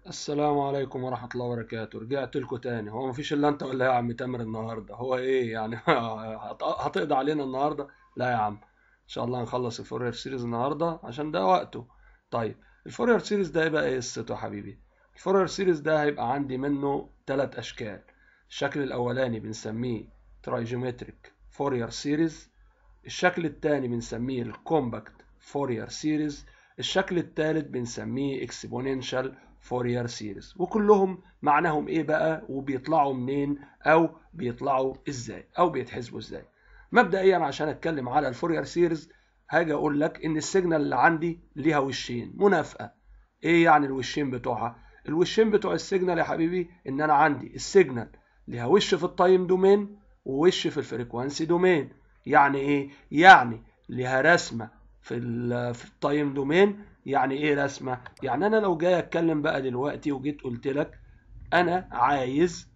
السلام عليكم ورحمة الله وبركاته رجعت لكم تاني هو مفيش الا انت ولا إيه يا عم تامر النهاردة هو ايه يعني هت- هتقضي علينا النهاردة لا يا عم ان شاء الله هنخلص الفورير سيريز النهاردة عشان ده وقته طيب الفورير سيريز ده يبقى ايه قصته يا حبيبي الفورير سيريز ده هيبقى عندي منه ثلاث اشكال الشكل الاولاني بنسميه ترايجومتريك فورير سيريز الشكل الثاني بنسميه الكومباكت فورير سيريز الشكل الثالث بنسميه اكسبوننشال فورير سيريز وكلهم معناهم ايه بقى وبيطلعوا منين او بيطلعوا ازاي او بيتحسبوا ازاي مبدئيا عشان اتكلم على الفورير سيريز هاجي اقول لك ان السيجنال اللي عندي ليها وشين منافقه ايه يعني الوشين بتوعها الوشين بتوع السيجنال يا حبيبي ان انا عندي السيجنال ليها وش في التايم دومين ووش في الفريكوانسي دومين يعني ايه يعني ليها رسمه في ال في التايم دومين يعني ايه رسمه يعني انا لو جاي اتكلم بقى دلوقتي وجيت قلت لك انا عايز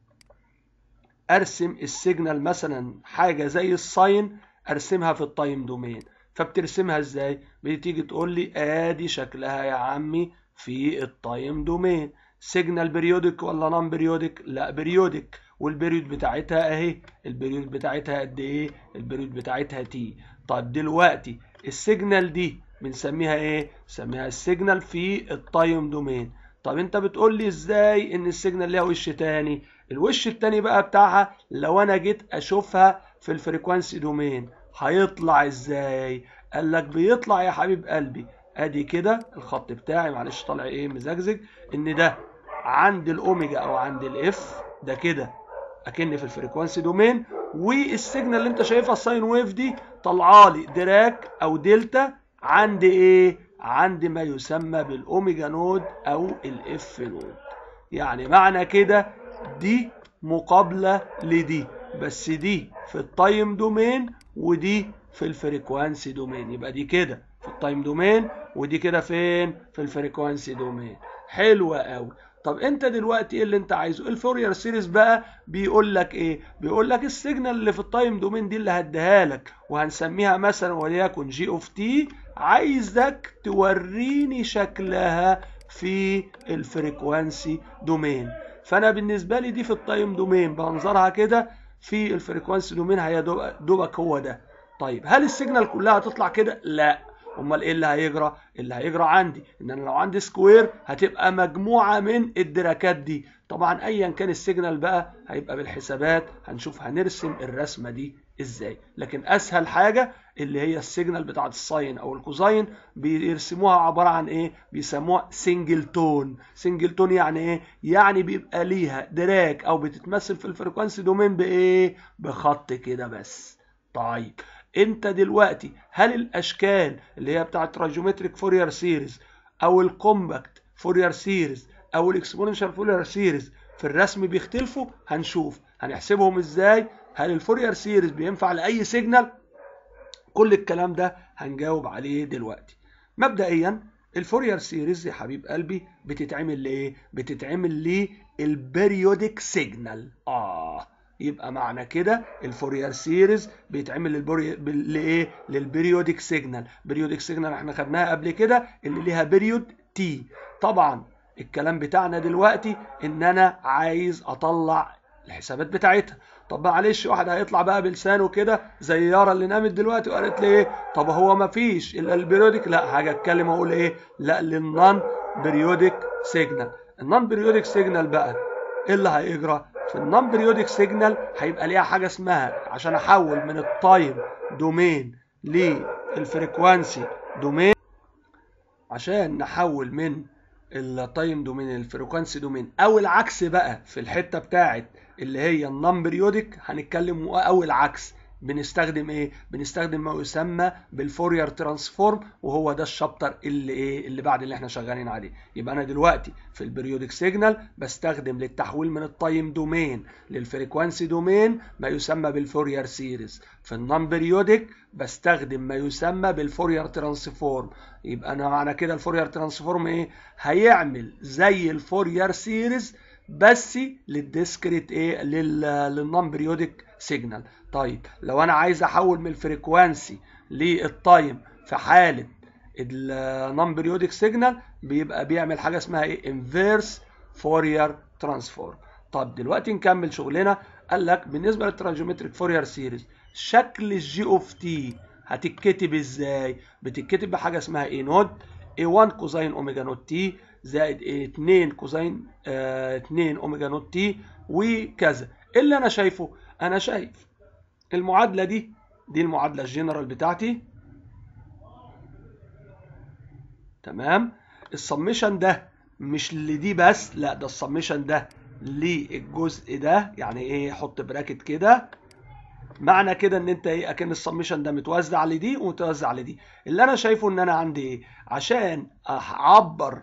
ارسم السيجنال مثلا حاجه زي الساين ارسمها في التايم دومين فبترسمها ازاي بتيجي تقول لي ادي شكلها يا عمي في التايم دومين سيجنال بريودك ولا نون بريودك لا بريودك والبريود بتاعتها اهي البريود بتاعتها قد ايه البريود بتاعتها تي طيب دلوقتي السيجنال دي بنسميها ايه بنسميها السيجنال في التايم دومين طب انت بتقول لي ازاي ان السيجنال ليها وش تاني الوش التاني بقى بتاعها لو انا جيت اشوفها في الفريكوانسي دومين هيطلع ازاي قال لك بيطلع يا حبيب قلبي ادي كده الخط بتاعي معلش طالع ايه مزجزج ان ده عند الاوميجا او عند الاف ده كده اكن في الفريكوانسي دومين والسيجنال اللي انت شايفها الساين ويف دي طالعه لي دراك او دلتا عند ايه عند ما يسمى بالاوميجا نود او الاف نود يعني معنى كده دي مقابله لدي بس دي في التايم دومين ودي في الفريكوانسي دومين يبقى دي كده في التايم دومين ودي كده فين في الفريكوانسي دومين حلوه قوي طب انت دلوقتي ايه اللي انت عايزه الفورير سيريز بقى بيقول لك ايه بيقول لك السيجنال اللي في التايم دومين دي اللي هديها لك وهنسميها مثلا وليكن جي اوف تي عايزك توريني شكلها في الفريكوانسي دومين فانا بالنسبه لي دي في التايم دومين بنظرها كده في الفريكوانسي دومين هي دوبك هو ده طيب هل السيجنال كلها هتطلع كده لا امال ايه اللي هيجرى اللي هيجرى عندي ان انا لو عندي سكوير هتبقى مجموعه من الدراكات دي طبعا ايا كان السيجنال بقى هيبقى بالحسابات هنشوف هنرسم الرسمه دي ازاي لكن اسهل حاجه اللي هي السيجنال بتاعه الساين او الكوزاين بيرسموها عباره عن ايه بيسموها سنجل تون سنجل تون يعني ايه يعني بيبقى ليها دراك او بتتمثل في الفريكوانسي دومين بايه بخط كده بس طيب انت دلوقتي هل الاشكال اللي هي بتاعه تراجومتريك فورير سيريز او الكومباكت فورير سيريز او الاكسبوننشال فورير سيريز في الرسم بيختلفوا هنشوف هنحسبهم ازاي هل الفورير سيريز بينفع لاي سيجنال كل الكلام ده هنجاوب عليه دلوقتي مبدئيا الفورير سيريز يا حبيب قلبي بتتعمل لايه بتتعمل للبريودك سيجنال اه يبقى معنى كده الفورير سيريز بيتعمل للبري... لايه للبريودك سيجنال بريودك سيجنال احنا خدناها قبل كده اللي ليها بريود تي طبعا الكلام بتاعنا دلوقتي ان انا عايز اطلع الحسابات بتاعتها طب معلش واحد هيطلع بقى بلسانه كده زي يارا اللي نامت دلوقتي وقالت لي ايه طب هو ما فيش الا البريودك لا هاجي اتكلم اقول ايه لا للنون بريودك سيجنال النون بريودك سيجنال بقى ايه اللي هيجرى في النون بريودك سيجنال هيبقى ليها حاجه اسمها عشان احول من التايم دومين للفريكوانسي دومين عشان نحول من التايم دومين للفريكوانسي دومين او العكس بقى في الحته بتاعت اللي هي النون بريودك هنتكلم او العكس بنستخدم ايه بنستخدم ما يسمى بالفورير ترانسفورم وهو ده الشابتر اللي ايه اللي بعد اللي احنا شغالين عليه يبقى انا دلوقتي في البريودك سيجنال بستخدم للتحويل من التايم دومين للفريكوانسي دومين ما يسمى بالفورير سيريز في النون بريودك بستخدم ما يسمى بالفورير ترانسفورم يبقى انا معنى كده الفورير ترانسفورم ايه هيعمل زي الفورير سيريز بس للديسكريت ايه للنون بريودك سيجنال طيب لو انا عايز احول من الفريكوانسي للتايم في حاله النون بريودك سيجنال بيبقى بيعمل حاجه اسمها ايه انفيرس فورير ترانسفورم طب دلوقتي نكمل شغلنا قال لك بالنسبه للتراجيومتريك فورير سيريز شكل الجي اوف تي هتتكتب ازاي بتتكتب بحاجه اسمها اي نود اي 1 كوزين اوميجا نوت تي زائد اي 2 كوزين آه 2 اوميجا نوت تي وكذا إيه اللي انا شايفه انا شايف المعادله دي دي المعادله الجنرال بتاعتي تمام السميشن ده مش لدي بس لا ده السميشن ده للجزء ده يعني ايه حط براكت كده معنى كده ان انت ايه اكن السميشن ده متوزع لدي ومتوزع لدي اللي انا شايفه ان انا عندي ايه عشان اعبر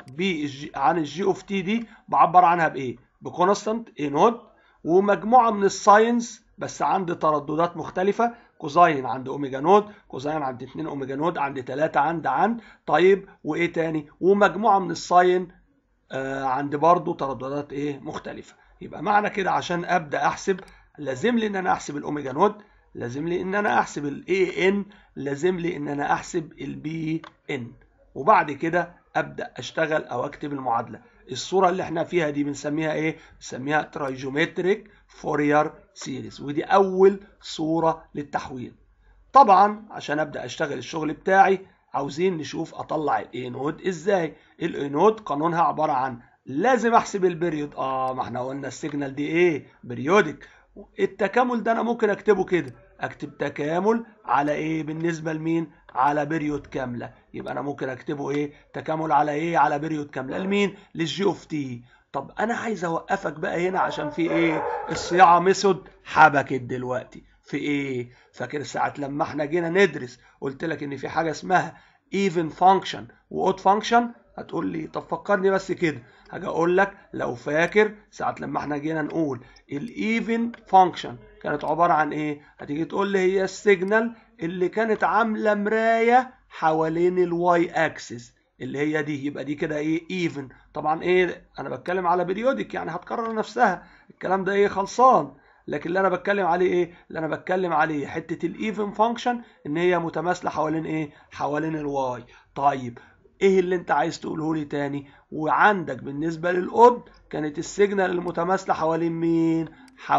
عن الجي اوف تي دي بعبر عنها بايه بكونستانت اي نود ومجموعه من الساينز بس عندي ترددات مختلفه كوزاين عند اوميجا نود كوزاين عند 2 اوميجا نود عند 3 عند عند طيب وايه تاني ومجموعه من الساين آه عند برضو ترددات ايه مختلفه يبقى معنى كده عشان ابدا احسب لازم لي ان انا احسب الاوميجا نود لازم لي ان انا احسب الاي ان لازم لي ان انا احسب البي ان وبعد كده ابدا اشتغل او اكتب المعادله الصوره اللي احنا فيها دي بنسميها ايه بنسميها ترايجومتريك فورير سيريز ودي اول صوره للتحويل طبعا عشان ابدا اشتغل الشغل بتاعي عاوزين نشوف اطلع الاي نود ازاي الاي نود قانونها عباره عن لازم احسب البريود اه ما احنا قلنا السيجنال دي ايه بريودك التكامل ده انا ممكن اكتبه كده اكتب تكامل على ايه بالنسبه لمين على بريود كامله يبقى انا ممكن اكتبه ايه تكامل على ايه على بريود كامله لمين للجي اوف تي طب انا عايز اوقفك بقى هنا عشان في ايه الصياعه ميثود حبكت دلوقتي في ايه فاكر ساعه لما احنا جينا ندرس قلت لك ان في حاجه اسمها even function واود فانكشن هتقول لي طب فكرني بس كده هاجي اقول لك لو فاكر ساعه لما احنا جينا نقول الايفن فانكشن كانت عباره عن ايه هتيجي تقول لي هي السيجنال اللي كانت عامله مرايه حوالين الواي اكسس اللي هي دي يبقى دي كده ايه ايفن طبعا ايه انا بتكلم على بريودك يعني هتكرر نفسها الكلام ده ايه خلصان لكن اللي انا بتكلم عليه ايه اللي انا بتكلم عليه حته الايفن فانكشن ان هي متماثله حوالين ايه حوالين الواي طيب ايه اللي انت عايز تقوله لي تاني وعندك بالنسبه للاود كانت السيجنال المتماثله حوالين مين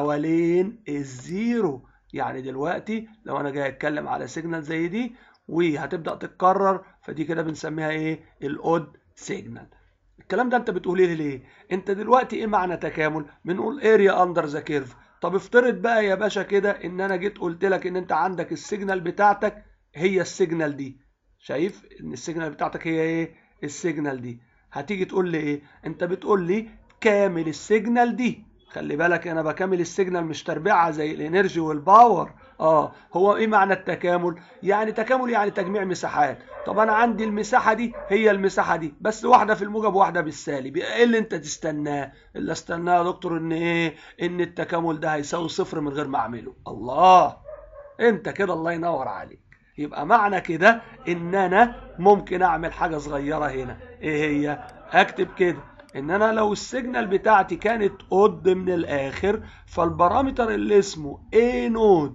حوالين الزيرو يعني دلوقتي لو انا جاي اتكلم على سيجنال زي دي وهتبدا تتكرر فدي كده بنسميها ايه الاود سيجنال الكلام ده انت بتقولي لي ليه انت دلوقتي ايه معنى تكامل بنقول اريا اندر ذا كيرف طب افترض بقى يا باشا كده ان انا جيت قلت لك ان انت عندك السيجنال بتاعتك هي السيجنال دي شايف ان السيجنال بتاعتك هي ايه السيجنال دي هتيجي تقول لي ايه انت بتقول لي كامل السيجنال دي خلي بالك انا بكامل السيجنال مش تربيعها زي الانرجي والباور اه هو ايه معنى التكامل يعني تكامل يعني تجميع مساحات طب انا عندي المساحه دي هي المساحه دي بس واحده في الموجب وواحده بالسالب ايه اللي انت تستناه اللي استناه يا دكتور ان ايه ان التكامل ده هيساوي صفر من غير ما اعمله الله انت كده الله ينور عليك يبقى معنى كده ان انا ممكن اعمل حاجه صغيره هنا ايه هي اكتب كده ان انا لو السيجنال بتاعتي كانت قد من الاخر فالبارامتر اللي اسمه A نود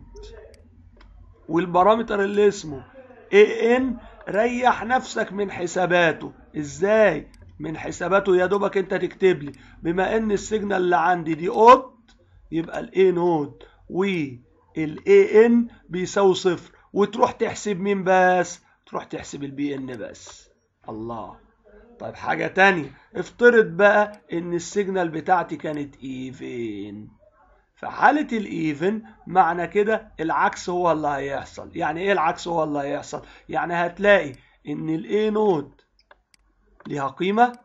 والبارامتر اللي اسمه AN ريح نفسك من حساباته ازاي من حساباته يا دوبك انت تكتب لي بما ان السيجنال اللي عندي دي قد يبقى الاي نود والاي ان بيساوي صفر وتروح تحسب مين بس تروح تحسب البي ان بس الله طيب حاجة تانية افترض بقى ان السيجنال بتاعتي كانت ايفن في حالة الايفن معنى كده العكس هو اللي هيحصل يعني ايه العكس هو اللي هيحصل يعني هتلاقي ان الاي نود ليها قيمة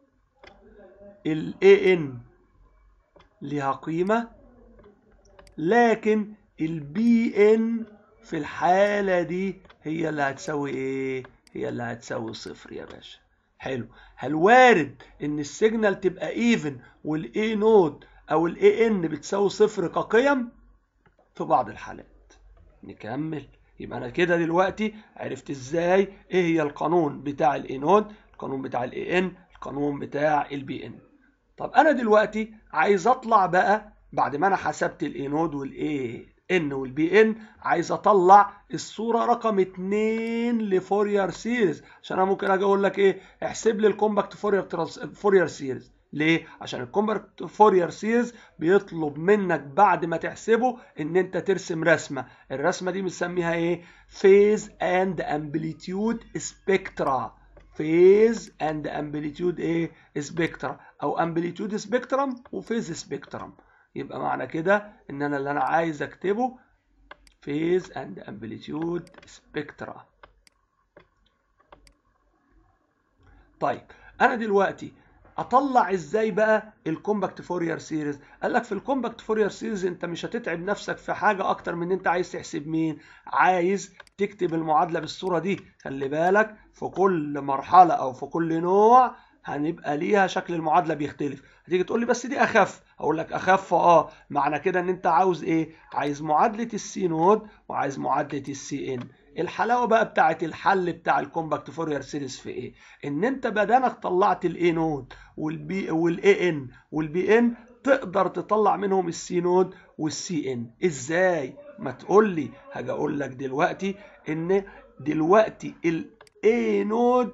الاي ان ليها قيمة لكن البي ان في الحالة دي هي اللي هتساوي ايه هي اللي هتساوي صفر يا باشا حلو هل وارد ان السيجنال تبقى ايفن والاي نود او الاي ان بتساوي صفر كقيم في بعض الحالات نكمل يبقى انا كده دلوقتي عرفت ازاي ايه هي القانون بتاع الاي نود القانون بتاع الاي ان القانون بتاع البي ان طب انا دلوقتي عايز اطلع بقى بعد ما انا حسبت الاي نود والاي ان والبي ان عايز اطلع الصوره رقم 2 لفورير سيريز عشان انا ممكن اجي اقول لك ايه احسب لي الكومباكت فورير ترانس فورير سيريز ليه عشان الكومباكت فورير سيريز بيطلب منك بعد ما تحسبه ان انت ترسم رسمه الرسمه دي بنسميها ايه فيز اند امبليتيود سبيكترا فيز اند امبليتيود ايه سبيكترا او امبليتيود سبيكترم وفيز سبيكترم يبقى معنى كده ان انا اللي انا عايز اكتبه فيز اند امبليتيود سبيكترا طيب انا دلوقتي اطلع ازاي بقى الكومباكت فورير سيريز قال لك في الكومباكت فورير سيريز انت مش هتتعب نفسك في حاجه اكتر من ان انت عايز تحسب مين عايز تكتب المعادله بالصوره دي خلي بالك في كل مرحله او في كل نوع هنبقى ليها شكل المعادله بيختلف هتيجي تقول لي بس دي اخف اقول لك اخف اه معنى كده ان انت عاوز ايه عايز معادله السي نود وعايز معادله السي ان الحلاوه بقى بتاعت الحل بتاع الكومباكت فورير سيريز في ايه ان انت بدانك طلعت الاي نود والبي والاي ان والبي ان تقدر تطلع منهم السي نود والسي ان ازاي ما تقول لي هاجي اقول لك دلوقتي ان دلوقتي الاي نود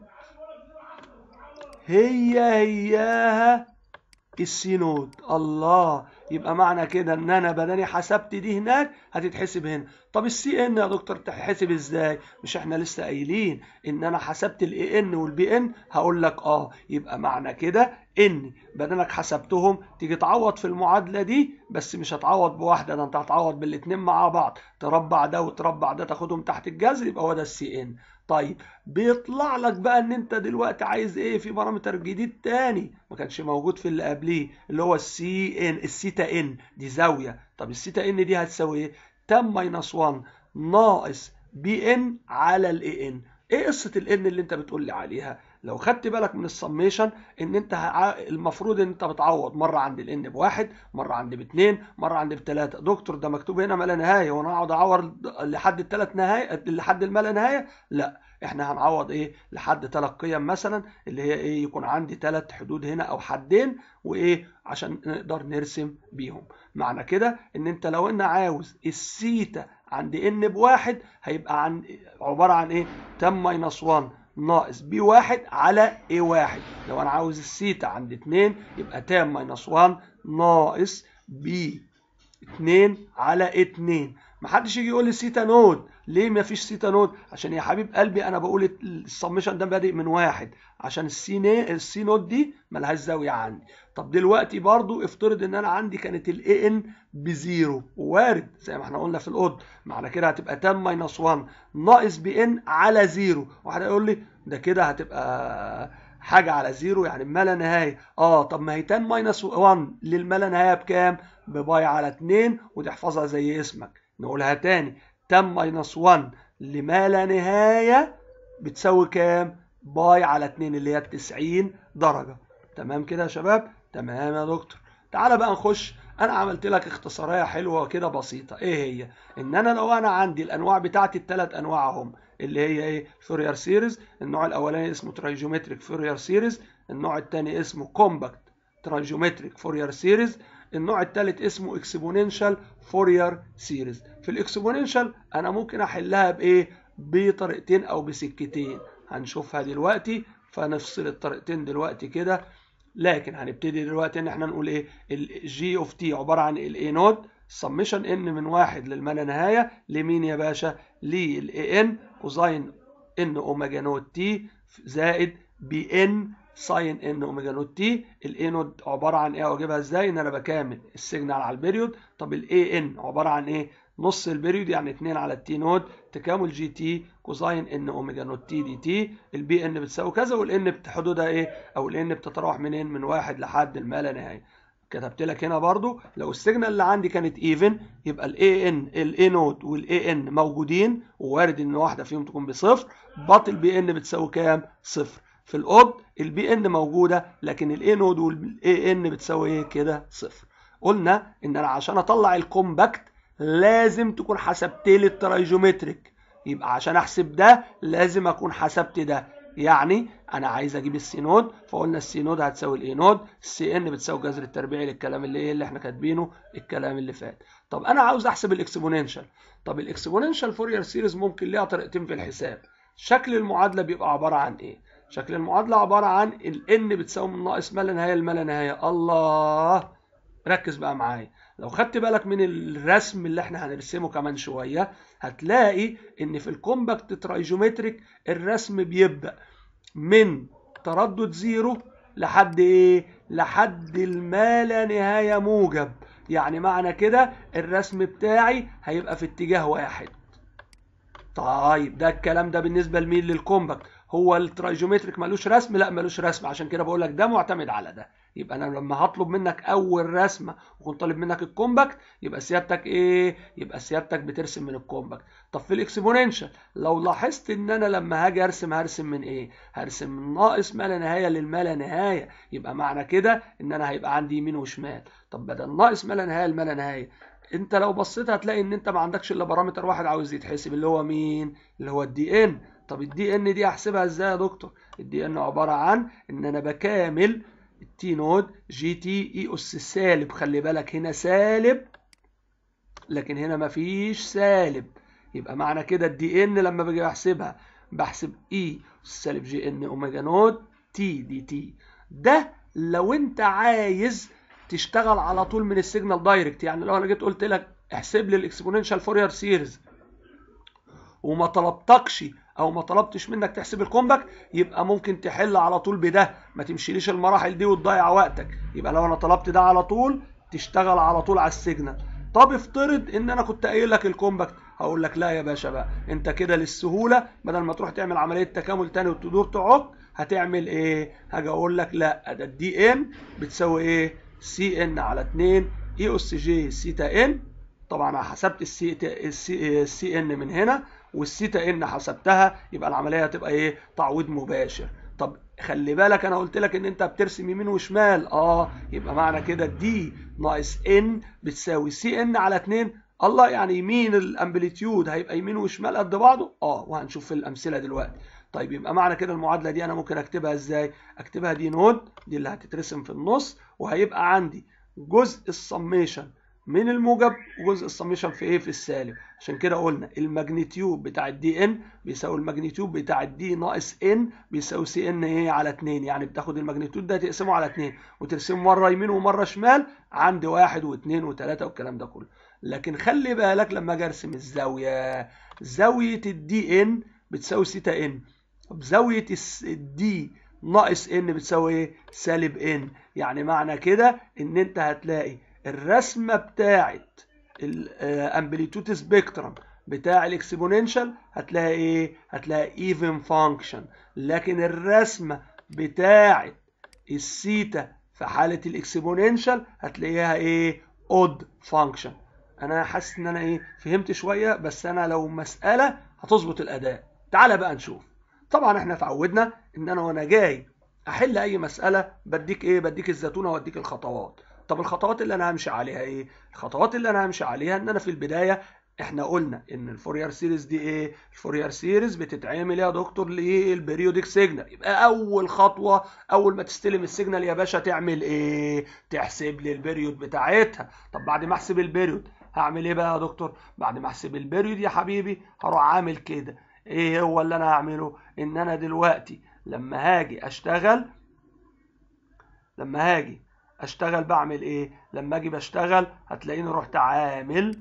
هي هياها السي نود الله يبقى معنى كده ان انا بداني حسبت دي هناك هتتحسب هنا طب السي ان يا دكتور تحسب ازاي مش احنا لسه قايلين ان انا حسبت الاي ان والبي ان هقول لك اه يبقى معنى كده ان بدانك حسبتهم تيجي تعوض في المعادله دي بس مش هتعوض بواحده ده انت هتعوض بالاثنين مع بعض تربع ده وتربع ده تاخدهم تحت الجذر يبقى هو ده السي ان طيب بيطلع لك بقى ان انت دلوقتي عايز ايه في بارامتر جديد تاني ما كانش موجود في اللي قبليه اللي هو السي ان السيتا ان دي زاويه طب السيتا ان دي هتساوي ايه تم ماينس 1 ناقص بي ان على الاي ان ايه قصه الان اللي انت بتقول لي عليها لو خدت بالك من السميشن ان انت المفروض ان انت بتعوض مره عند الان بواحد مره عند باثنين مره عند بثلاثه دكتور ده مكتوب هنا ما لا نهايه وانا اقعد اعوض لحد الثلاث نهايه لحد الما لا نهايه لا احنا هنعوض ايه لحد ثلاث قيم مثلا اللي هي ايه يكون عندي ثلاث حدود هنا او حدين وايه عشان نقدر نرسم بيهم معنى كده ان انت لو ان عاوز السيتا عند ان بواحد هيبقى عن عباره عن ايه تم ماينس 1 ناقص بي واحد على اي واحد لو انا عاوز السيتا عند 2 يبقى تام ماينس 1 ناقص بي 2 على 2 محدش يجي يقول لي سيتا نود ليه ما فيش سيتا نود عشان يا حبيب قلبي انا بقول السمشن ده بادئ من واحد عشان السي السي نود دي ملهاش زاويه عندي طب دلوقتي برضو افترض ان انا عندي كانت الاي ان بزيرو وارد زي ما احنا قلنا في الاود معنى كده هتبقى 10 ماينس 1 ناقص بي ان على زيرو واحد يقول لي ده كده هتبقى حاجه على زيرو يعني ما لا نهايه اه طب ما هي 10 ماينس 1 للما لا نهايه بكام بباي على 2 وتحفظها زي اسمك نقولها تاني 10 ماينس 1 لما لا نهايه بتساوي كام باي على 2 اللي هي 90 درجه تمام كده يا شباب تمام يا دكتور تعالى بقى نخش انا عملت لك اختصاريه حلوه كده بسيطه ايه هي ان انا لو انا عندي الانواع بتاعتي الثلاث انواع هم اللي هي ايه فورير سيريز النوع الاولاني اسمه ترايجومتريك فورير سيريز النوع الثاني اسمه كومباكت ترايجومتريك فورير سيريز النوع الثالث اسمه اكسبوننشال فورير سيريز في الاكسبوننشال انا ممكن احلها بايه بطريقتين او بسكتين هنشوفها دلوقتي فنفصل الطريقتين دلوقتي كده لكن هنبتدي دلوقتي ان احنا نقول ايه الجي اوف تي عباره عن الاي نود سميشن ان من واحد للما لا نهايه لمين يا باشا للاي ان كوزاين ان اوميجا نود تي زائد بي ان ساين ان اوميجا نود تي الاي نود عباره عن ايه واجيبها ازاي ان انا بكامل السيجنال على البيريود طب الاي ان عباره عن ايه نص البيريود يعني 2 على التي نود تكامل جي تي كوزاين ان اوميجا نوت تي دي تي البي ان بتساوي كذا والان حدودها ايه او الان بتتراوح منين من واحد لحد الما لا نهايه كتبت لك هنا برضو لو السيجنال اللي عندي كانت ايفن يبقى الاي ان الاي نود والاي ان موجودين ووارد ان واحده فيهم تكون بصفر بط البي ان بتساوي كام صفر في الاود البي ان موجوده لكن الاي نود والاي ان بتساوي ايه كده صفر قلنا ان انا عشان اطلع الكومباكت لازم تكون حسبت لي الترايجومتريك يبقى عشان احسب ده لازم اكون حسبت ده يعني انا عايز اجيب السي نود فقلنا السي نود هتساوي الاي نود السي ان بتساوي جذر التربيعي للكلام اللي ايه اللي احنا كاتبينه الكلام اللي فات طب انا عاوز احسب الاكسبوننشال طب الاكسبوننشال فورير سيريز ممكن ليها طريقتين في الحساب شكل المعادله بيبقى عباره عن ايه شكل المعادله عباره عن الان بتساوي من ناقص ما لا نهايه لما لا نهايه الله ركز بقى معايا لو خدت بالك من الرسم اللي احنا هنرسمه كمان شويه هتلاقي ان في الكومباكت ترايجومتريك الرسم بيبدا من تردد زيرو لحد ايه لحد الما لا نهايه موجب يعني معنى كده الرسم بتاعي هيبقى في اتجاه واحد طيب ده الكلام ده بالنسبه لمين للكومباكت هو الترايجومتريك ملوش رسم لا ملوش رسم عشان كده بقول لك ده معتمد على ده يبقى انا لما هطلب منك اول رسمه وكنت طالب منك الكومباكت يبقى سيادتك ايه يبقى سيادتك بترسم من الكومباكت طب في الاكسبوننشال لو لاحظت ان انا لما هاجي ارسم هرسم من ايه هرسم من ناقص ما لا نهايه للما لا نهايه يبقى معنى كده ان انا هيبقى عندي يمين وشمال طب بدل ناقص ما لا نهايه لما لا نهايه انت لو بصيت هتلاقي ان انت ما عندكش الا بارامتر واحد عاوز يتحسب اللي هو مين اللي هو الدي ان طب الدي ان دي احسبها ازاي يا دكتور الدي ان عباره عن ان انا بكامل التي نود جي تي اي اس سالب خلي بالك هنا سالب لكن هنا مفيش سالب يبقى معنى كده الدي ان لما باجي احسبها بحسب اي سالب جي ان اوميجا نود تي دي تي ده لو انت عايز تشتغل على طول من السيجنال دايركت يعني لو انا جيت قلت لك احسب لي الاكسبوننشال فورير سيريز وما طلبتكش او ما طلبتش منك تحسب الكومباكت يبقى ممكن تحل على طول بده ما تمشيليش المراحل دي وتضيع وقتك يبقى لو انا طلبت ده على طول تشتغل على طول على السيجنال طب افترض ان انا كنت قايل لك الكومباكت هقول لك لا يا باشا بقى انت كده للسهوله بدل ما تروح تعمل عمليه تكامل تاني وتدور تعك هتعمل ايه هاجي اقول لك لا ده الدي ان بتساوي ايه سي ان على 2 اي اس جي سيتا ان طبعا انا حسبت السي السي ان من هنا والسيتا ان حسبتها يبقى العمليه هتبقى ايه تعويض مباشر طب خلي بالك انا قلت لك ان انت بترسم يمين وشمال اه يبقى معنى كده دي ناقص ان بتساوي سي ان على 2 الله يعني يمين الامبليتيود هيبقى يمين وشمال قد بعضه اه وهنشوف في الامثله دلوقتي طيب يبقى معنى كده المعادله دي انا ممكن اكتبها ازاي اكتبها دي نود دي اللي هتترسم في النص وهيبقى عندي جزء السميشن من الموجب وجزء السميشن في ايه في السالب عشان كده قلنا الماجنتيود بتاع الدي ان بيساوي الماجنتيود بتاع الدي ناقص ان بيساوي سي ان ايه على 2 يعني بتاخد الماجنتيود ده تقسمه على 2 وترسمه مره يمين ومره شمال عندي واحد واثنين وثلاثه والكلام ده كله لكن خلي بالك لما اجي ارسم الزاويه زاويه الدي ان بتساوي سيتا ان طب زاويه الدي ناقص ان بتساوي ايه سالب ان يعني معنى كده ان انت هتلاقي الرسمه بتاعت الامبليتود سبيكترم بتاع الاكسبوننشال هتلاقي ايه هتلاقي ايفن فانكشن لكن الرسمه بتاعت السيتا في حاله الاكسبوننشال هتلاقيها ايه اود فانكشن انا حاسس ان انا ايه فهمت شويه بس انا لو مساله هتظبط الاداء تعالى بقى نشوف طبعا احنا اتعودنا ان انا وانا جاي احل اي مساله بديك ايه بديك الزيتونه واديك الخطوات طب الخطوات اللي انا همشي عليها ايه الخطوات اللي انا همشي عليها ان انا في البدايه احنا قلنا ان الفورير سيريز دي ايه الفورير سيريز بتتعمل يا دكتور للبريودك سيجنال يبقى اول خطوه اول ما تستلم السيجنال يا باشا تعمل ايه تحسب لي البريود بتاعتها طب بعد ما احسب البريود هعمل ايه بقى يا دكتور بعد ما احسب البريود يا حبيبي هروح عامل كده ايه هو اللي انا هعمله ان انا دلوقتي لما هاجي اشتغل لما هاجي اشتغل بعمل ايه لما اجي بشتغل هتلاقيني رحت عامل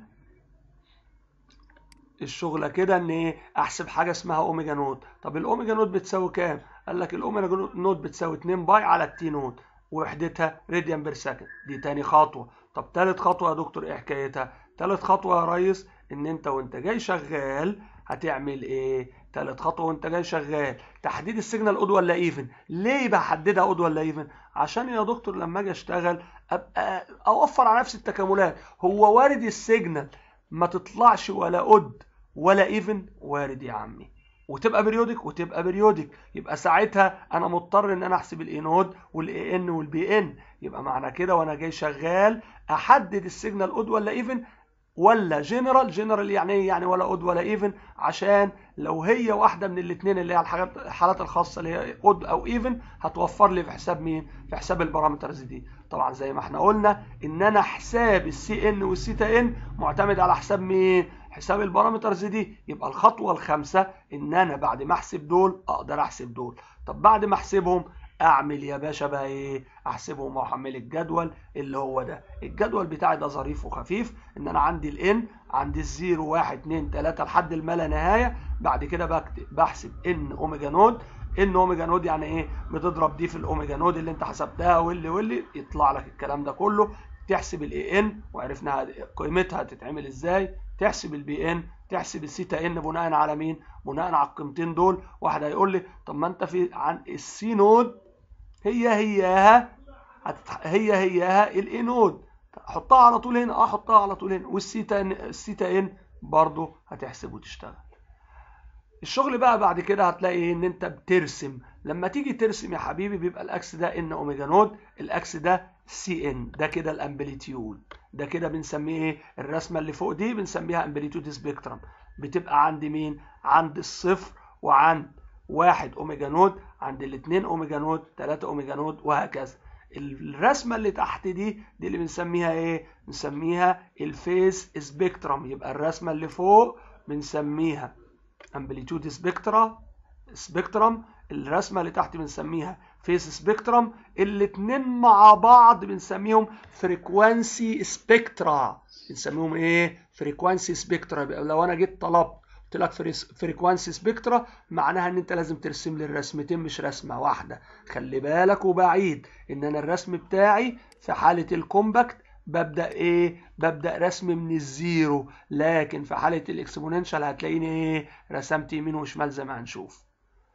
الشغله كده ان ايه احسب حاجه اسمها اوميجا نود طب الاوميجا نود بتساوي كام قال لك الاوميجا نود بتساوي 2 باي على التي نود وحدتها راديان بير سكند دي تاني خطوه طب تالت خطوه يا دكتور ايه حكايتها تالت خطوه يا ريس ان انت وانت جاي شغال هتعمل ايه تالت خطوه وانت جاي شغال تحديد السيجنال اود ولا ايفن ليه بحددها اود ولا ايفن عشان يا دكتور لما اجي اشتغل ابقى اوفر على نفسي التكاملات هو وارد السيجنال ما تطلعش ولا اود ولا ايفن وارد يا عمي وتبقى بريودك وتبقى بريودك يبقى ساعتها انا مضطر ان انا احسب الاي نود والاي ان والبي ان يبقى معنى كده وانا جاي شغال احدد السيجنال اود ولا ايفن ولا جنرال جنرال يعني ايه يعني ولا اود ولا ايفن عشان لو هي واحده من الاثنين اللي هي الحاجات الحالات الخاصه اللي هي اود او ايفن هتوفر لي في حساب مين في حساب البارامترز دي طبعا زي ما احنا قلنا ان انا حساب السي ان والسيتا ان معتمد على حساب مين حساب البارامترز دي يبقى الخطوه الخامسه ان انا بعد ما احسب دول اقدر احسب دول طب بعد ما احسبهم اعمل يا باشا بقى ايه احسبهم واحمل الجدول اللي هو ده الجدول بتاعي ده ظريف وخفيف ان انا عندي الان عندي الزيرو واحد اتنين تلاتة لحد الما لا نهايه بعد كده بكتب بحسب ان اوميجا نود ان اوميجا نود يعني ايه بتضرب دي في الاوميجا نود اللي انت حسبتها واللي واللي يطلع لك الكلام ده كله تحسب الاي ان وعرفنا قيمتها تتعمل ازاي تحسب البي ان تحسب السيتا ان بناء على مين بناء على القيمتين دول واحد هيقول لي طب ما انت في عن السي نود هي هياها هي هياها الاي نود حطها على طول هنا اه حطها على طول هنا والسيتا ان السيتا ان برضه هتحسب وتشتغل الشغل بقى بعد كده هتلاقي ان انت بترسم لما تيجي ترسم يا حبيبي بيبقى الاكس ده ان اوميجا نود الاكس ده سي ان ده كده الامبليتيود ده كده بنسميه ايه الرسمه اللي فوق دي بنسميها امبليتيود سبيكترم بتبقى عند مين عند الصفر وعند واحد اوميجا نود عند الاثنين اوميجا نود 3 اوميجا نود وهكذا الرسمه اللي تحت دي دي اللي بنسميها ايه بنسميها الفيز سبيكترم يبقى الرسمه اللي فوق بنسميها امبليتيود سبيكترا سبيكترم الرسمه اللي تحت بنسميها فيس سبيكترم الاثنين مع بعض بنسميهم فريكوانسي سبيكترا بنسميهم ايه فريكوانسي سبيكترا لو انا جيت طلبت قلت لك فريكوانسي سبيكترا معناها ان انت لازم ترسم لي الرسمتين مش رسمه واحده خلي بالك وبعيد ان انا الرسم بتاعي في حاله الكومباكت ببدا ايه ببدا رسم من الزيرو لكن في حاله الاكسبوننشال هتلاقيني ايه رسمت يمين وشمال زي ما هنشوف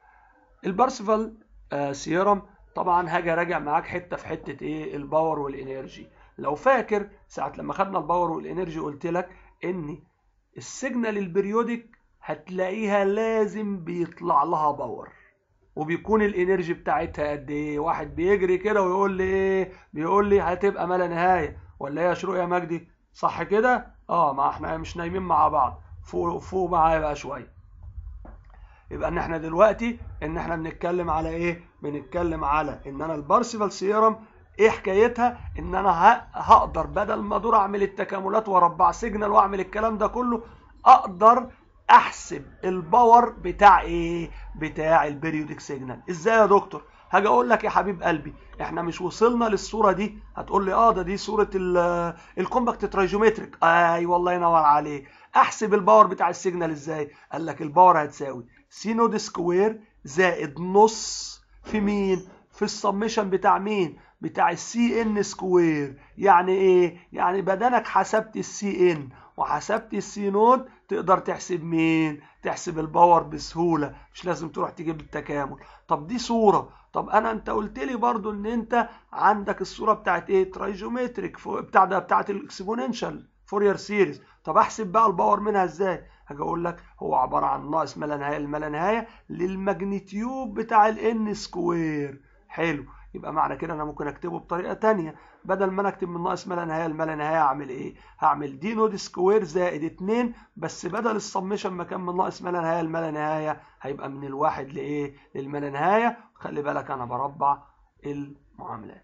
البارسيفال آه سيرم طبعا هاجي اراجع معاك حته في حته ايه الباور والانرجي لو فاكر ساعه لما خدنا الباور والانرجي قلت لك ان السيجنال البريودك هتلاقيها لازم بيطلع لها باور وبيكون الانرجي بتاعتها قد ايه واحد بيجري كده ويقول لي ايه بيقول لي هتبقى ما لا نهايه ولا ايه يا شروق يا مجدي صح كده اه ما احنا مش نايمين مع بعض فوق فوق معايا بقى شويه يبقى ان احنا دلوقتي ان احنا بنتكلم على ايه بنتكلم على ان انا البارسيفال سيرم ايه حكايتها ان انا هقدر بدل ما ادور اعمل التكاملات واربع سيجنال واعمل الكلام ده كله اقدر احسب الباور بتاع ايه بتاع البريودك سيجنال ازاي يا دكتور هاجي اقول لك يا حبيب قلبي احنا مش وصلنا للصوره دي هتقول لي اه ده دي صوره الكومباكت ترايجومتريك اي أيوة والله ينور عليك احسب الباور بتاع السيجنال ازاي قال لك الباور هتساوي سي نود سكوير زائد نص في مين في السميشن بتاع مين بتاع السي ان سكوير يعني ايه يعني بدنك حسبت السي ان وحسبت السي نود تقدر تحسب مين تحسب الباور بسهوله مش لازم تروح تجيب التكامل طب دي صوره طب انا انت قلت لي برضو ان انت عندك الصوره بتاعت ايه ترايجومتريك بتاع ده بتاعت الاكسبوننشال فورير سيريز طب احسب بقى الباور منها ازاي هاجي اقول لك هو عباره عن ناقص ما لا نهايه لما لا نهايه للماجنتيود بتاع الان سكوير حلو يبقى معنى كده انا ممكن اكتبه بطريقه تانية بدل ما انا اكتب من ناقص ما لا نهايه لما لا نهايه اعمل ايه هعمل دي نود سكوير زائد 2 بس بدل السمشن ما كان من ناقص ما لا نهايه لما لا نهايه هيبقى من الواحد لايه للما لا نهايه خلي بالك انا بربع المعاملات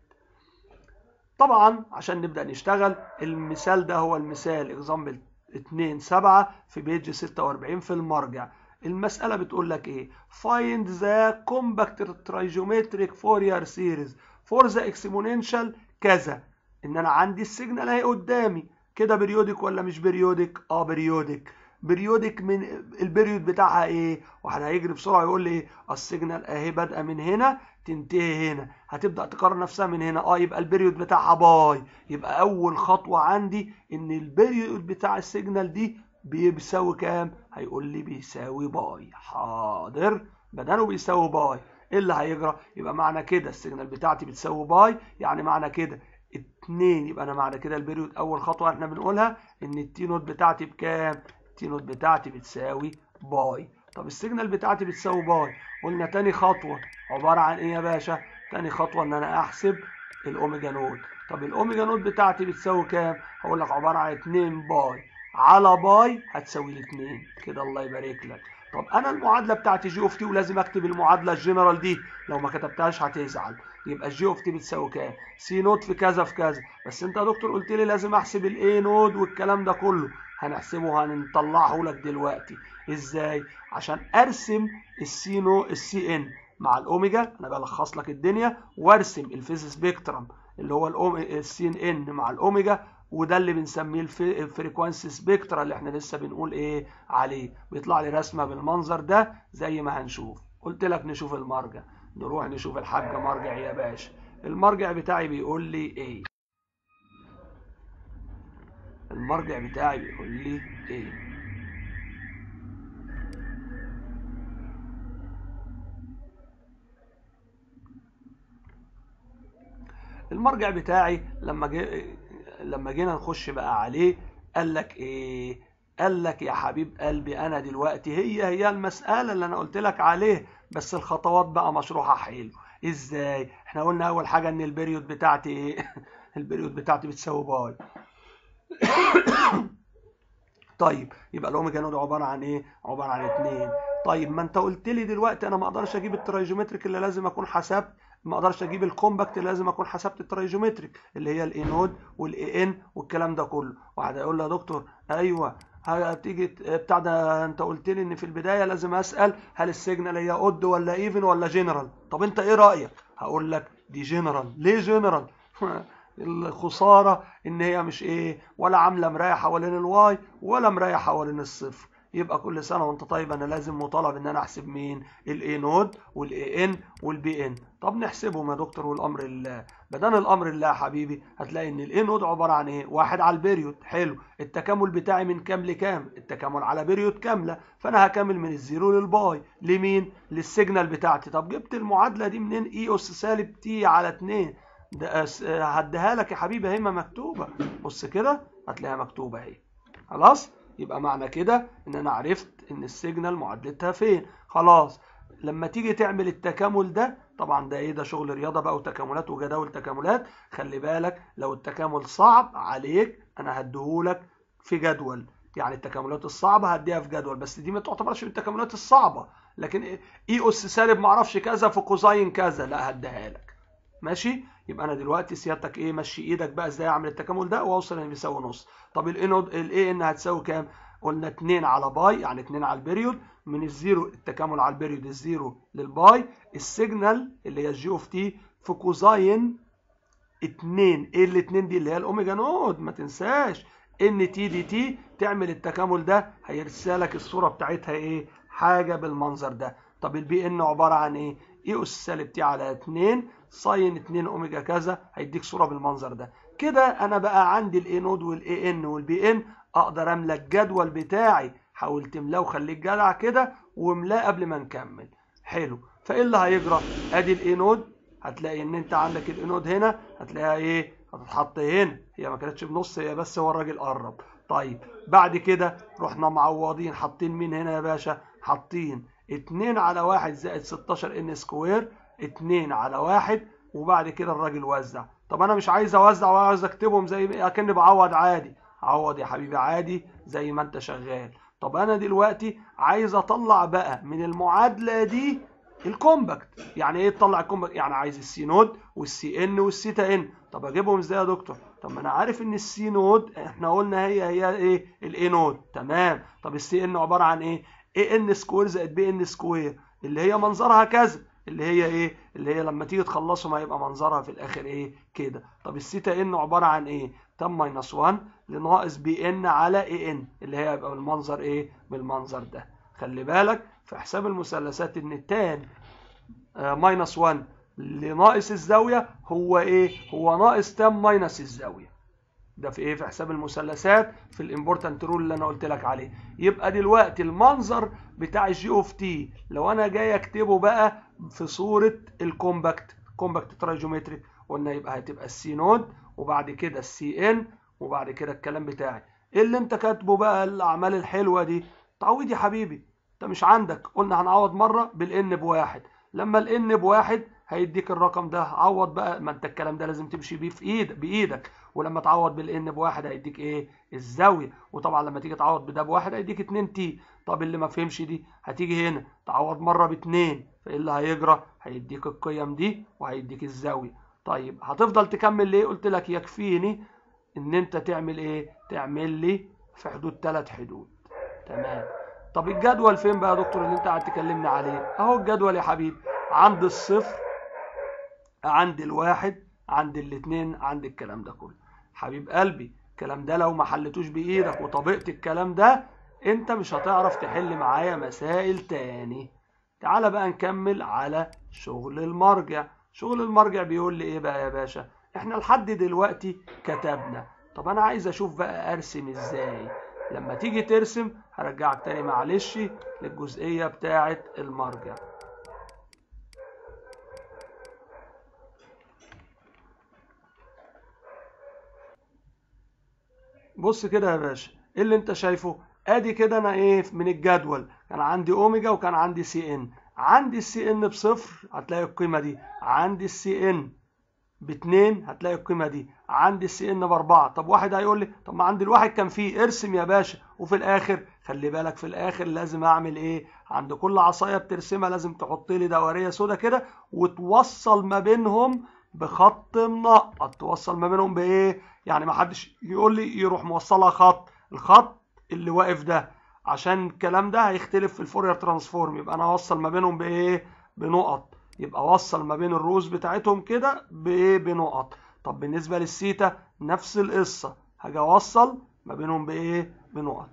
طبعا عشان نبدا نشتغل المثال ده هو المثال اكزامبل 2 7 في بيج 46 في المرجع المسألة بتقول لك ايه find the compact trigonometric Fourier series for the exponential كذا ان انا عندي السيجنال اهي قدامي كده بريودك ولا مش بريودك اه بريودك بريودك من البريود بتاعها ايه واحد هيجري بسرعه يقول لي ايه السيجنال اهي بادئه من هنا تنتهي هنا هتبدا تكرر نفسها من هنا اه يبقى البريود بتاعها باي يبقى اول خطوه عندي ان البريود بتاع السيجنال دي بيساوي كام هيقول لي بيساوي باي حاضر بدانه بيساوي باي ايه اللي هيجرى يبقى معنى كده السيجنال بتاعتي بتساوي باي يعني معنى كده اتنين يبقى انا معنى كده البريود اول خطوه احنا بنقولها ان التي نوت بتاعتي بكام التي نوت بتاعتي بتساوي باي طب السيجنال بتاعتي بتساوي باي قلنا تاني خطوه عباره عن ايه يا باشا تاني خطوه ان انا احسب الاوميجا نوت طب الاوميجا نوت بتاعتي بتساوي كام هقول لك عباره عن 2 باي على باي هتساوي الاثنين كده الله يبارك لك طب انا المعادله بتاعتي جي اوف تي ولازم اكتب المعادله الجنرال دي لو ما كتبتهاش هتزعل يبقى الجي اوف تي بتساوي كام سي نود في كذا في كذا بس انت يا دكتور قلت لي لازم احسب الاي نود والكلام ده كله هنحسبه هنطلعه لك دلوقتي ازاي عشان ارسم السي نو السي ان مع الاوميجا انا بلخص لك الدنيا وارسم الفيز سبيكترم اللي هو السين ان مع الاوميجا وده اللي بنسميه الفريكوانسي سبيكترا اللي احنا لسه بنقول ايه عليه بيطلع لي رسمه بالمنظر ده زي ما هنشوف قلت لك نشوف المرجع نروح نشوف الحاج مرجع يا باشا المرجع بتاعي بيقول لي ايه المرجع بتاعي بيقول لي ايه المرجع بتاعي لما جي لما جينا نخش بقى عليه قال لك ايه قال لك يا حبيب قلبي انا دلوقتي هي هي المسألة اللي انا قلت لك عليه بس الخطوات بقى مشروحة حلو ازاي احنا قلنا اول حاجة ان البريود بتاعتي ايه البريود بتاعتي بتساوي باي طيب يبقى الاوميجا نود عباره عن ايه عباره عن اتنين طيب ما انت قلت لي دلوقتي انا ما اقدرش اجيب الترايجومتريك اللي لازم اكون حسبت ما اقدرش اجيب الكومباكت اللي لازم اكون حسبت الترايجومتريك اللي هي الاي نود والاي ان والكلام ده كله واحد هيقول لي يا دكتور ايوه هتيجي بتاع ده انت قلت لي ان في البدايه لازم اسال هل السيجنال هي اود ولا ايفن ولا جنرال طب انت ايه رايك هقول لك دي جنرال ليه جنرال الخساره ان هي مش ايه ولا عامله مرايه حوالين الواي ولا مرايه حوالين الصفر يبقى كل سنه وانت طيب انا لازم مطالب ان انا احسب مين الاي نود والاي ان والبي ان طب نحسبهم يا دكتور والامر لله بدل الامر لله يا حبيبي هتلاقي ان الاي نود عباره عن ايه واحد على البريود حلو التكامل بتاعي من كام لكام التكامل على بريود كامله فانا هكمل من الزيرو للباي لمين للسيجنال بتاعتي طب جبت المعادله دي منين اي اس سالب تي على 2 ده هديها لك يا حبيبي اهي مكتوبه بص كده هتلاقيها مكتوبه اهي خلاص يبقى معنى كده ان انا عرفت ان السيجنال معادلتها فين خلاص لما تيجي تعمل التكامل ده طبعا ده ايه ده شغل رياضه بقى وتكاملات وجداول تكاملات خلي بالك لو التكامل صعب عليك انا هديهولك في جدول يعني التكاملات الصعبه هديها في جدول بس دي ما تعتبرش من التكاملات الصعبه لكن اي اس سالب معرفش كذا في كوزاين كذا لا هديها لك ماشي يبقى انا دلوقتي سيادتك ايه مشي ايدك بقى ازاي اعمل التكامل ده واوصل ان بيساوي نص طب الانود الاي ان هتساوي كام قلنا 2 على باي يعني 2 على البريود من الزيرو التكامل على البريود الزيرو للباي السيجنال اللي هي الجي اوف تي في كوزاين 2 ايه الاثنين دي اللي هي الاوميجا نود ما تنساش ان تي دي تي تعمل التكامل ده هيرسلك الصوره بتاعتها ايه حاجه بالمنظر ده طب البي ان عباره عن ايه اي اس سالب تي على 2 ساين 2 اوميجا كذا هيديك صوره بالمنظر ده كده انا بقى عندي الاي نود والاي ان والبي ان اقدر املى الجدول بتاعي حاول تملاه وخليك جدع كده واملاه قبل ما نكمل حلو فايه اللي هيجرى ادي الاي نود هتلاقي ان انت عندك الاي نود هنا هتلاقيها ايه هتتحط هنا هي ما كانتش بنص هي بس هو الراجل قرب طيب بعد كده رحنا معوضين حاطين مين هنا يا باشا حاطين 2 على 1 زائد 16 ان سكوير 2 على 1 وبعد كده الراجل وزع طب انا مش عايز اوزع وعايز اكتبهم زي اكني بعوض عادي عوض يا حبيبي عادي زي ما انت شغال طب انا دلوقتي عايز اطلع بقى من المعادله دي الكومباكت يعني ايه تطلع الكومباكت يعني عايز السي نود والسي ان والسيتا ان طب اجيبهم ازاي يا دكتور طب ما انا عارف ان السي نود احنا قلنا هي هي ايه الاي نود تمام طب السي ان عباره عن ايه اي ان سكوير زائد بي ان سكوير اللي هي منظرها كذا اللي هي ايه اللي هي لما تيجي تخلصهم هيبقى منظرها في الاخر ايه كده طب السيتا ان عباره عن ايه تم ماينس 1 لناقص بي ان على اي ان اللي هي هيبقى بالمنظر ايه بالمنظر ده خلي بالك في حساب المثلثات ان التان آه ماينس 1 لناقص الزاويه هو ايه هو ناقص تان ماينس الزاويه ده في ايه في حساب المثلثات في الامبورتنت رول اللي انا قلت لك عليه يبقى دلوقتي المنظر بتاع الجي اوف تي لو انا جاي اكتبه بقى في صوره الكومباكت كومباكت ترايجومتريك قلنا يبقى هتبقى السي نود وبعد كده السي ان وبعد كده الكلام بتاعي ايه اللي انت كاتبه بقى الاعمال الحلوه دي تعويض يا حبيبي انت مش عندك قلنا هنعوض مره بالان بواحد لما الان بواحد هيديك الرقم ده عوض بقى ما انت الكلام ده لازم تمشي بيه في ايدك بايدك ولما تعوض بالان بواحد هيديك ايه الزاويه وطبعا لما تيجي تعوض بده بواحد هيديك 2 تي طب اللي ما فهمش دي هتيجي هنا تعوض مره باتنين فايه اللي هيجرى هيديك القيم دي وهيديك الزاويه طيب هتفضل تكمل ليه قلت لك يكفيني ان انت تعمل ايه تعمل لي في حدود ثلاث حدود تمام طب الجدول فين بقى يا دكتور اللي انت قاعد تكلمني عليه اهو الجدول يا حبيبي عند الصفر عند الواحد عند الاتنين عند الكلام ده كله حبيب قلبي الكلام ده لو ما حلتوش بايدك وطبقت الكلام ده انت مش هتعرف تحل معايا مسائل تاني تعالى بقى نكمل على شغل المرجع شغل المرجع بيقول لي ايه بقى يا باشا احنا لحد دلوقتي كتبنا طب انا عايز اشوف بقى ارسم ازاي لما تيجي ترسم هرجعك تاني معلش للجزئية بتاعة المرجع بص كده يا باشا ايه اللي انت شايفه ادي كده انا ايه من الجدول كان عندي اوميجا وكان عندي سي ان عندي السي ان بصفر هتلاقي القيمه دي عندي السي ان باتنين هتلاقي القيمه دي عندي السي ان باربعه طب واحد هيقول لي طب ما عند الواحد كان فيه ارسم يا باشا وفي الاخر خلي بالك في الاخر لازم اعمل ايه عند كل عصايه بترسمها لازم تحط لي دوريه سودا كده وتوصل ما بينهم بخط منقط توصل ما بينهم بايه يعني ما حدش يقول لي يروح موصلها خط الخط اللي واقف ده عشان الكلام ده هيختلف في الفورير ترانسفورم يبقى انا اوصل ما بينهم بايه بنقط يبقى اوصل ما بين الرؤوس بتاعتهم كده بايه بنقط طب بالنسبه للسيتا نفس القصه هاجي اوصل ما بينهم بايه بنقط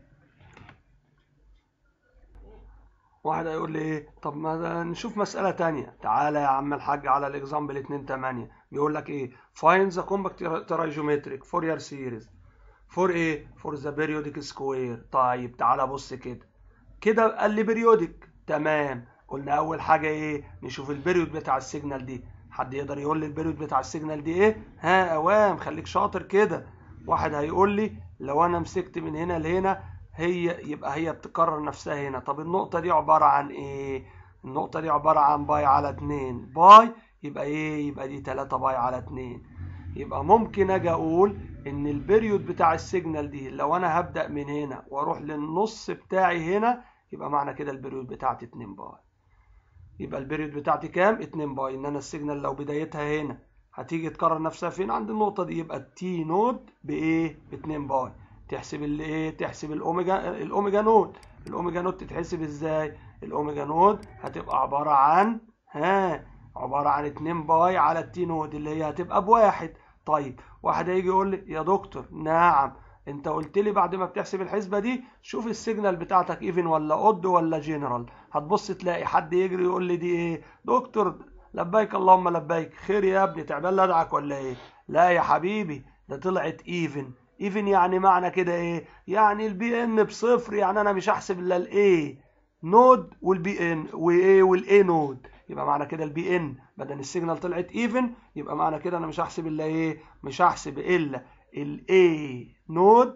واحد هيقول لي ايه طب ما نشوف مسألة تانية تعالى يا عم الحاج على الاكزامبل 2 8 بيقول لك ايه find the compact trigonometric Fourier series for ايه for the periodic square طيب تعالى بص كده كده قال لي periodic تمام قلنا اول حاجة ايه نشوف البريود بتاع السيجنال دي حد يقدر يقول لي البريود بتاع السيجنال دي ايه ها اوام خليك شاطر كده واحد هيقول لي لو انا مسكت من هنا لهنا هي يبقى هي بتكرر نفسها هنا طب النقطة دي عبارة عن ايه النقطة دي عبارة عن باي على 2 باي يبقى ايه يبقى دي 3 باي على 2 يبقى ممكن اجي اقول ان البريود بتاع السيجنال دي لو انا هبدأ من هنا واروح للنص بتاعي هنا يبقى معنى كده البريود بتاعتي 2 باي يبقى البريود بتاعتي كام 2 باي ان انا السيجنال لو بدايتها هنا هتيجي تكرر نفسها فين عند النقطة دي يبقى التي نود بايه ب 2 باي تحسب الايه تحسب الاوميجا الاوميجا نود الاوميجا نود تتحسب ازاي الاوميجا نود هتبقى عباره عن ها عباره عن 2 باي على التي نود اللي هي هتبقى بواحد طيب واحد هيجي يقول لي يا دكتور نعم انت قلت لي بعد ما بتحسب الحسبه دي شوف السيجنال بتاعتك ايفن ولا اود ولا جنرال هتبص تلاقي حد يجري يقول لي دي ايه دكتور لبيك اللهم لبيك خير يا ابني تعبان ادعك ولا ايه لا يا حبيبي ده طلعت ايفن ايفن يعني معنى كده ايه يعني البي ان بصفر يعني انا مش هحسب الا الاي نود والبي ان وايه والاي نود يبقى معنى كده البي ان بدل السيجنال طلعت ايفن يبقى معنى كده انا مش هحسب الا ايه مش هحسب الا الاي نود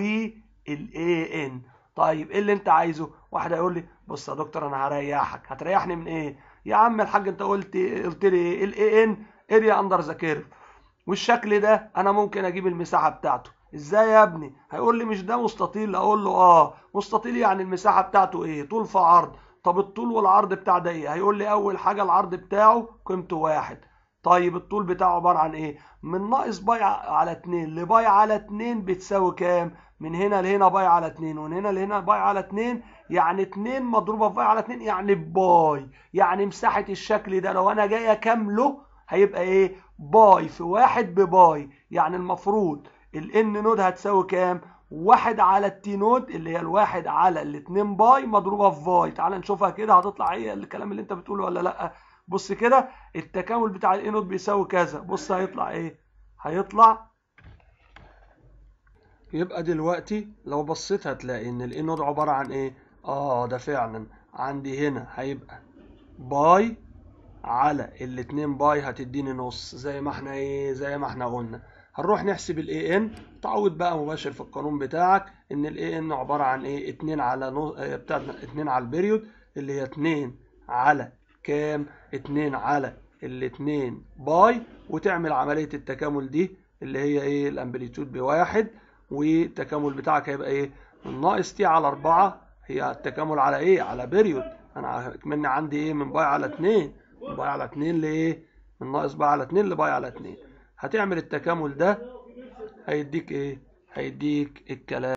والاي ان طيب ايه اللي انت عايزه واحد هيقول لي بص يا دكتور انا هريحك هتريحني من ايه يا عم الحاج انت قلت قلت لي ايه الاي ان اريا اندر ذا كيرف والشكل ده انا ممكن اجيب المساحه بتاعته ازاي يا ابني هيقول لي مش ده مستطيل اقول له اه مستطيل يعني المساحه بتاعته ايه طول في عرض طب الطول والعرض بتاع ده ايه هيقول لي اول حاجه العرض بتاعه قيمته واحد طيب الطول بتاعه عباره عن ايه من ناقص باي على 2 لباي على 2 بتساوي كام من هنا لهنا باي على 2 ومن هنا لهنا باي على 2 يعني 2 مضروبه في باي على 2 يعني باي يعني مساحه الشكل ده لو انا جاي اكمله هيبقى ايه باي في واحد بباي يعني المفروض الان نود هتساوي كام واحد على التي نود اللي هي الواحد على الاتنين باي مضروبه في باي تعال نشوفها كده هتطلع هي الكلام اللي انت بتقوله ولا لا بص كده التكامل بتاع الاي نود بيساوي كذا بص هيطلع ايه هيطلع يبقى دلوقتي لو بصيت هتلاقي ان الاي نود عباره عن ايه اه ده فعلا عندي هنا هيبقى باي على الاتنين باي هتديني نص زي ما احنا ايه زي ما احنا قلنا هنروح نحسب الاي ان تعود بقى مباشر في القانون بتاعك ان الاي ان عباره عن ايه 2 على نص بتاعتنا 2 على البريود اللي هي 2 على كام 2 على الاتنين باي وتعمل عمليه التكامل دي اللي هي ايه الامبليتيود بواحد والتكامل بتاعك هيبقى ايه من ناقص تي على 4 هي التكامل على ايه على بيريود انا كمان عندي ايه من باي على 2 من باي على 2 لايه من ناقص باي على 2 لباي على 2 هتعمل التكامل ده هيديك ايه هيديك الكلام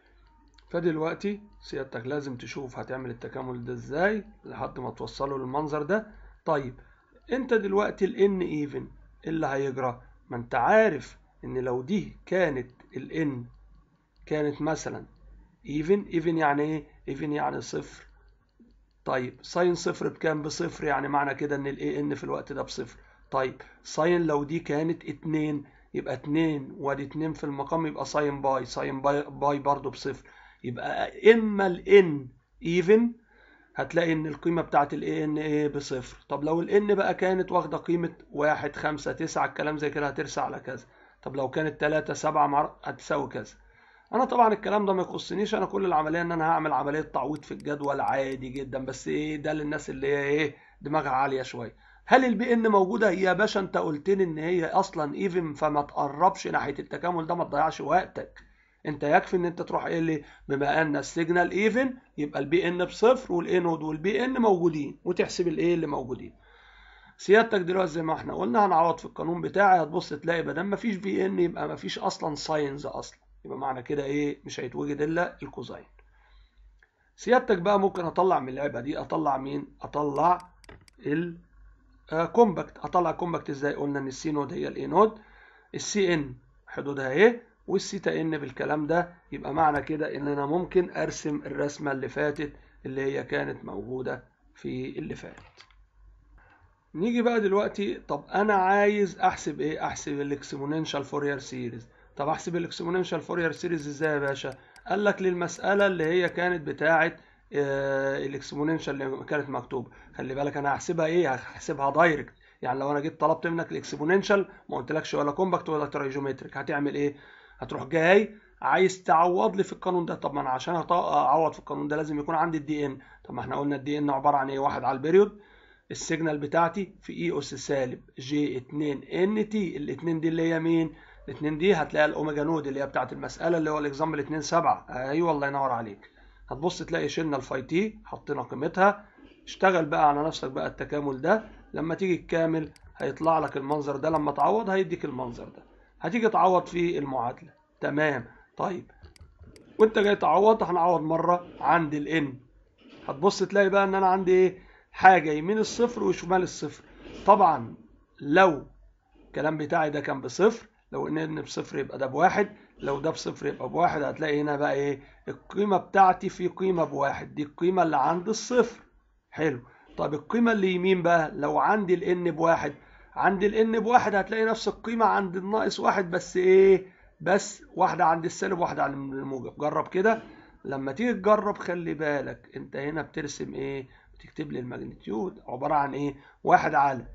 فدلوقتي سيادتك لازم تشوف هتعمل التكامل ده ازاي لحد ما توصله للمنظر ده طيب انت دلوقتي الان ايفن اللي هيجرى ما انت عارف ان لو دي كانت الان كانت مثلا ايفن ايفن يعني ايه ايفن يعني صفر طيب ساين صفر بكام بصفر يعني معنى كده ان الاي ان في الوقت ده بصفر طيب ساين لو دي كانت اتنين يبقى اتنين وادي اتنين في المقام يبقى ساين باي ساين باي, باي برضه بصفر يبقى اما الان ايفن هتلاقي ان القيمه بتاعت الاي ان ايه بصفر طب لو الان بقى كانت واخده قيمه واحد خمسة تسعة الكلام زي كده هترسى على كذا طب لو كانت تلاتة سبعة مع... هتساوي كذا انا طبعا الكلام ده ما يخصنيش انا كل العمليه ان انا هعمل عمليه تعويض في الجدول عادي جدا بس ايه ده للناس اللي هي ايه دماغها عاليه شويه هل البي ان موجوده يا باشا انت قلت لي ان هي اصلا ايفن فما تقربش ناحيه التكامل ده ما تضيعش وقتك انت يكفي ان انت تروح قايل لي بما ان السيجنال ايفن يبقى البي ان بصفر والاي نود والبي ان موجودين وتحسب الايه اللي موجودين سيادتك دلوقتي زي ما احنا قلنا هنعوض في القانون بتاعي هتبص تلاقي بدل ما فيش بي ان يبقى ما فيش اصلا ساينز اصلا يبقى معنى كده ايه مش هيتوجد الا الكوزاين سيادتك بقى ممكن اطلع من اللعبه دي اطلع مين اطلع الكومباكت اطلع كومباكت ازاي قلنا ان السي نود هي الاي نود السي ان حدودها ايه والسيتا ان بالكلام ده يبقى معنى كده ان انا ممكن ارسم الرسمه اللي فاتت اللي هي كانت موجوده في اللي فات نيجي بقى دلوقتي طب انا عايز احسب ايه احسب الاكسبوننشال فورير سيريز طب احسب الاكسبوننشال فورير سيريز ازاي يا باشا قال لك للمساله اللي هي كانت بتاعه الاكسبوننشال اللي كانت مكتوبه خلي بالك انا هحسبها ايه هحسبها دايركت يعني لو انا جيت طلبت منك الاكسبوننشال ما قلتلكش ولا كومباكت ولا ترايجومتريك هتعمل ايه هتروح جاي عايز تعوض لي في القانون ده طب ما انا عشان اعوض في القانون ده لازم يكون عندي الدي ان طب ما احنا قلنا الدي ان عباره عن ايه واحد على البيريود السيجنال بتاعتي في اي اس سالب جي 2 ان تي الاثنين دي اللي هي مين الاثنين دي هتلاقيها الاوميجا نود اللي هي بتاعت المساله اللي هو الاكزامبل 2 7 ايوه الله ينور عليك هتبص تلاقي شلنا الفاي تي حطينا قيمتها اشتغل بقى على نفسك بقى التكامل ده لما تيجي تكامل هيطلع لك المنظر ده لما تعوض هيديك المنظر ده هتيجي تعوض في المعادله تمام طيب وانت جاي تعوض هنعوض مره عند الان هتبص تلاقي بقى ان انا عندي ايه حاجه يمين الصفر وشمال الصفر طبعا لو الكلام بتاعي ده كان بصفر لو ان ان بصفر يبقى ده بواحد لو ده بصفر يبقى بواحد هتلاقي هنا بقى ايه القيمه بتاعتي في قيمه بواحد دي القيمه اللي عند الصفر حلو طب القيمه اللي يمين بقى لو عندي الان بواحد عند الان بواحد هتلاقي نفس القيمه عند الناقص واحد بس ايه بس واحده عند السالب واحده عند الموجب جرب كده لما تيجي تجرب خلي بالك انت هنا بترسم ايه بتكتب لي الماجنتيود عباره عن ايه واحد على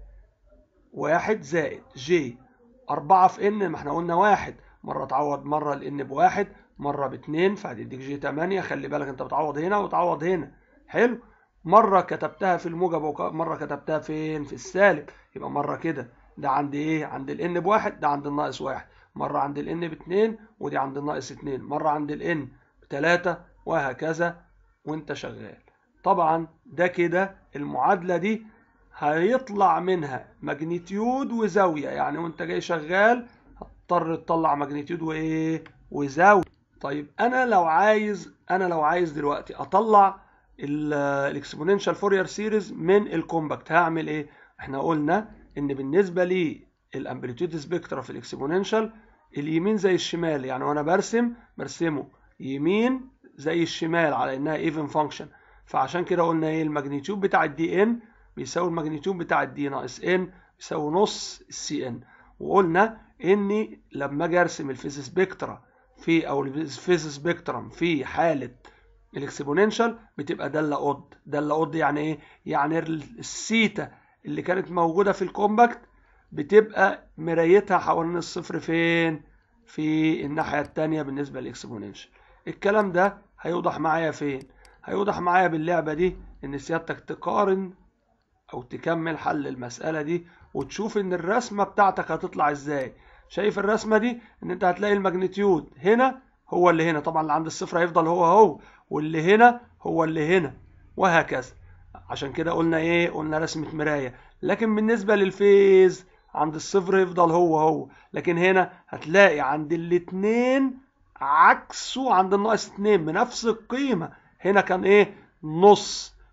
واحد زائد جي أربعة في ان ما احنا قلنا واحد مرة تعوض مرة الان بواحد مرة باتنين فهتديك جي تمانية خلي بالك انت بتعوض هنا وتعوض هنا حلو مرة كتبتها في الموجب ومرة كتبتها فين في السالب يبقى مرة كده ده عند ايه عند الان بواحد ده عند الناقص واحد مرة عند الان باتنين ودي عند الناقص اتنين مرة عند الان بتلاتة وهكذا وانت شغال طبعا ده كده المعادلة دي هيطلع منها ماجنتيود وزاوية يعني وانت جاي شغال هتضطر تطلع ماجنتيود وايه وزاوية طيب انا لو عايز انا لو عايز دلوقتي اطلع الاكسبوننشال فورير سيريز من الكومباكت هعمل ايه احنا قلنا ان بالنسبة لي الامبليتيود سبيكترا في الاكسبوننشال اليمين زي الشمال يعني وانا برسم برسمه يمين زي الشمال على انها ايفن فانكشن فعشان كده قلنا ايه الماجنتيود بتاع الدي ان بيساوي الماجنتيود بتاع الدي ناقص ان بيساوي نص السي ان وقلنا اني لما اجي ارسم الفيز سبيكترا في او الفيز سبيكترم في حاله الاكسبوننشال بتبقى داله اود داله اود يعني ايه يعني السيتا اللي كانت موجوده في الكومباكت بتبقى مرايتها حوالين الصفر فين في الناحيه الثانيه بالنسبه للاكسبوننشال الكلام ده هيوضح معايا فين هيوضح معايا باللعبه دي ان سيادتك تقارن او تكمل حل المساله دي وتشوف ان الرسمه بتاعتك هتطلع ازاي شايف الرسمه دي ان انت هتلاقي الماجنتيود هنا هو اللي هنا طبعا اللي عند الصفر هيفضل هو هو واللي هنا هو اللي هنا وهكذا عشان كده قلنا ايه قلنا رسمه مرايه لكن بالنسبه للفيز عند الصفر يفضل هو هو لكن هنا هتلاقي عند الاتنين عكسه عند الناقص اتنين بنفس القيمه هنا كان ايه نص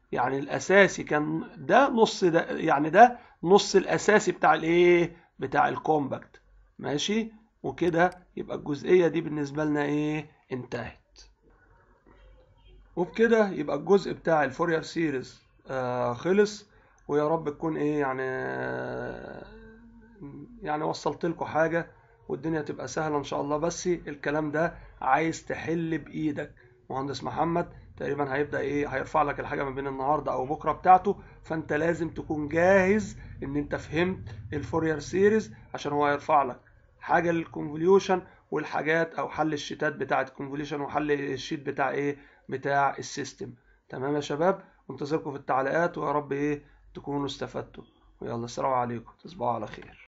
يعني الاساسي كان ده نص ده يعني ده نص الاساسي بتاع الايه بتاع الكومباكت ماشي وكده يبقى الجزئيه دي بالنسبه لنا ايه انتهت وبكده يبقى الجزء بتاع الفورير سيريز آه خلص ويا رب تكون ايه يعني يعني وصلت لكم حاجه والدنيا تبقى سهله ان شاء الله بس الكلام ده عايز تحل بايدك مهندس محمد تقريبا هيبدا ايه هيرفع لك الحاجه ما بين النهارده او بكره بتاعته فانت لازم تكون جاهز ان انت فهمت الفورير سيريز عشان هو هيرفع لك حاجه للكونفوليوشن والحاجات او حل الشيتات بتاعه الكونفوليوشن وحل الشيت بتاع ايه بتاع السيستم تمام يا شباب منتظركم في التعليقات ويا رب ايه تكونوا استفدتوا ويلا السلام عليكم تصبحوا على خير